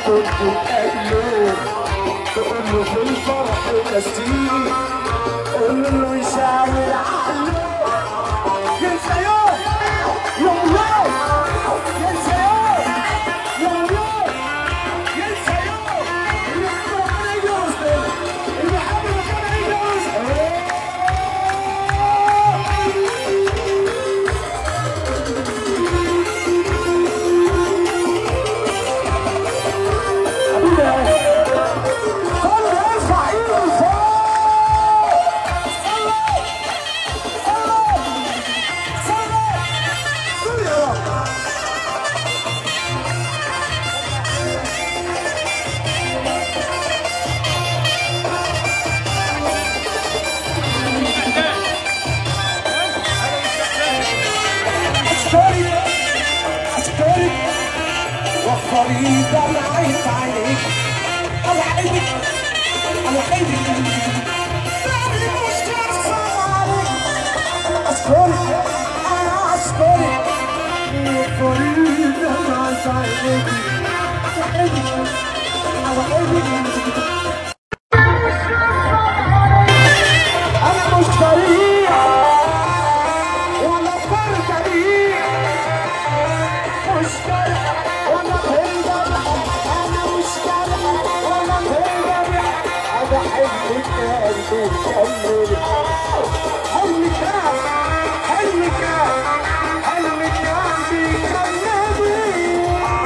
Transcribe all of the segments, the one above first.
كنت تقابله تقول له في الفرح نسيه قول له يشاور عقله ينسى يوم يوم يوم ينسى يوم يوم يوم ينسى يوم اللي حبه كان يجوز اللي حبه كان يجوز صلوا ارفع ايده لفوق صلوا صلوا صلوا صلوا يا رب اشكرك اشكرك وفري دمعي في عينيك على عينك على عينك يعني مش ترسم عليك اشكرك انا اشكرك وفري دمعي في عينيك على عينك على عينك انا مش فريق ولا فرقه ليك مش فارقة ولا تندم أنا مش فارقة ولا تندم أنا حلمك قلبي مكمل حلمك حلمك حلمك قلبي كملي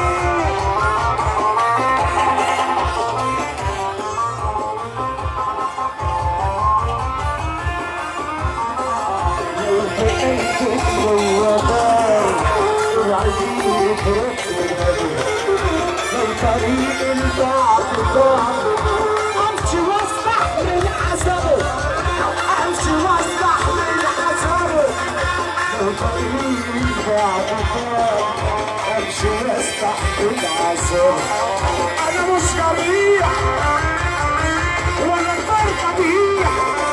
طريق البعد ضاع امشي واستحمل عذابه امشي واستحمل عذابه لو طريق البعد ضاع امشي واستحمل عذابه انا مش جريح ولا فرقه بيح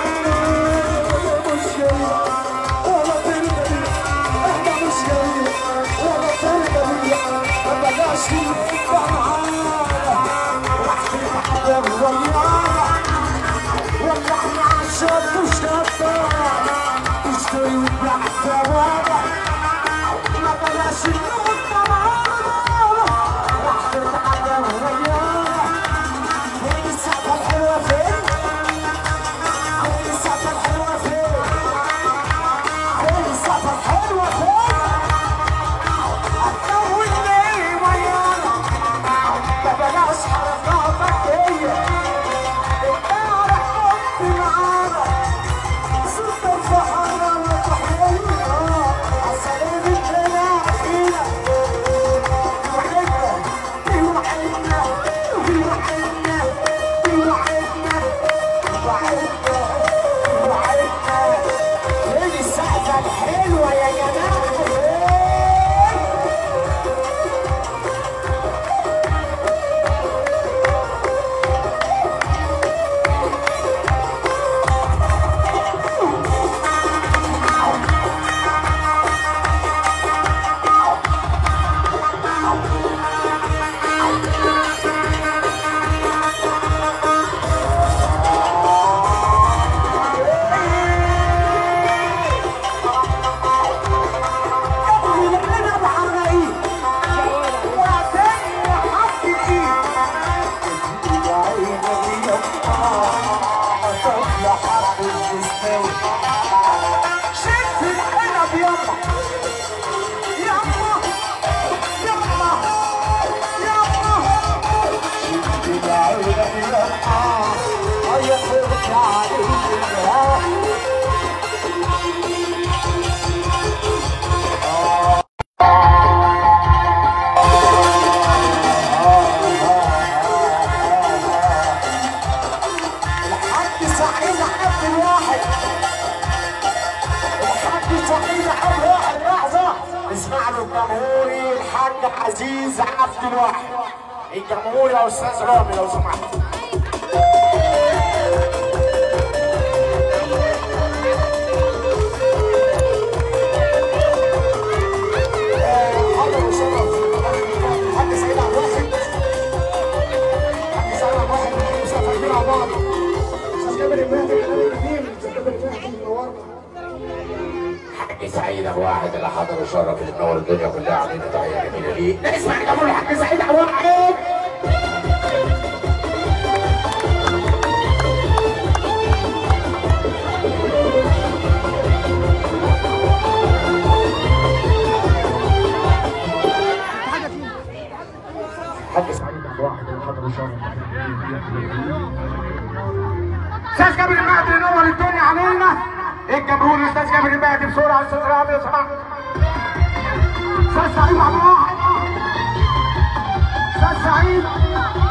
مش جريح ولا فرقه بيح احنا مش جريح ولا فرقه بيح ما بلاش نبقى معانا واحد واحده ويانا ولا احنا عشان مش غدارة اشتري وبيع ثوابة ما بلاش نبقى معانا واحد واحده ويانا فين السقفة الحلوة فين؟ فين السقفة الحلوة فين؟ فين السقفة الحلوة فين؟ هتطول ليه ويانا؟ ما بلاش حركاتك هي امبارح كنت معانا صرت الفحرة وتحيينا عالسلام الدنيا فينا وحدنا في وحدنا في وحدنا في وحدنا وحدنا وحدنا فين السقفة الحلوة يا جماعة فين؟ انا بحرقين وعدني حق الايد يا عيني يا طفل حق المستوي شد العنب يما يما يما يما شد العنب يما يا صوت عليك الحاج سعيد عبد الواحد الحاج سعيد عبد الواحد لحظة اسمع له الجمهوري الحاج عزيز عبد الواحد الجمهور يا استاذ رامي لو سمحت آه، حاضر وشرف. الحاج سعيد عبد الواحد حضر الشرف اللي منور الدنيا كلها علينا تحيه جميله ليه نسمع جمهور الحاج سعيد عبد الواحد حاج سعيد عبد الواحد اللي حضر الشرف استاذ جابر المهدي ينور الدنيا علينا الجمهور الاستاذ جابر المهدي بسرعه استاذ رامي لو سمحت استاذ سعيد عبد الواحد استاذ سعيد